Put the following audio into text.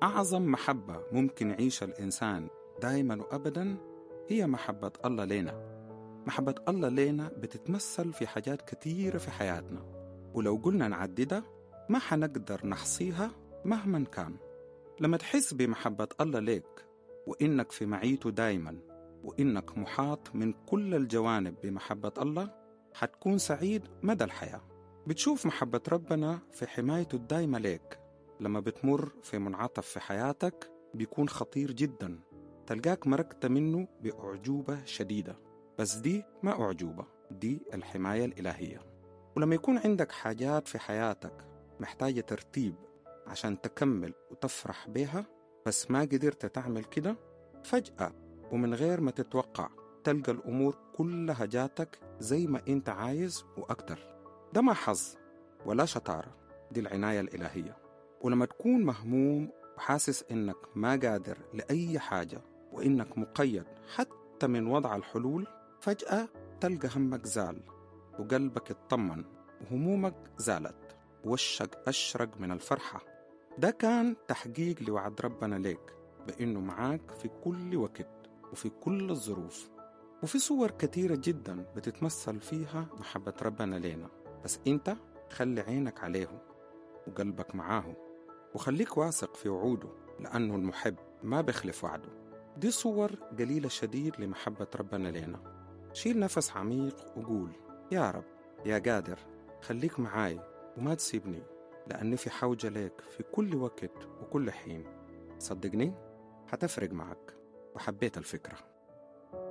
أعظم محبة ممكن يعيشها الإنسان دايما وأبدا هي محبة الله لنا محبة الله لنا بتتمثل في حاجات كتيرة في حياتنا ولو قلنا نعددها ما حنقدر نحصيها مهما كان لما تحس بمحبة الله ليك وإنك في معيته دايما وإنك محاط من كل الجوانب بمحبة الله حتكون سعيد مدى الحياة بتشوف محبة ربنا في حمايته الدايمة ليك لما بتمر في منعطف في حياتك بيكون خطير جدا تلقاك مركت منه بأعجوبة شديدة بس دي ما أعجوبة دي الحماية الإلهية ولما يكون عندك حاجات في حياتك محتاجة ترتيب عشان تكمل وتفرح بيها بس ما قدرت تعمل كده فجأة ومن غير ما تتوقع تلقى الأمور كلها جاتك زي ما أنت عايز وأكتر ده ما حظ ولا شطارة دي العناية الإلهية ولما تكون مهموم وحاسس إنك ما قادر لأي حاجة وإنك مقيد حتى من وضع الحلول فجأة تلقى همك زال وقلبك اطمن وهمومك زالت ووشك أشرق من الفرحة ده كان تحقيق لوعد ربنا ليك بإنه معاك في كل وقت وفي كل الظروف وفي صور كتيرة جدا بتتمثل فيها محبة ربنا لينا بس انت خلي عينك عليه وقلبك معاه وخليك واثق في وعوده لأنه المحب ما بيخلف وعده دي صور قليلة شديد لمحبة ربنا لينا شيل نفس عميق وقول يا رب يا قادر خليك معاي وما تسيبني لأني في حوجة لك في كل وقت وكل حين صدقني حتفرق معك وحبيت الفكره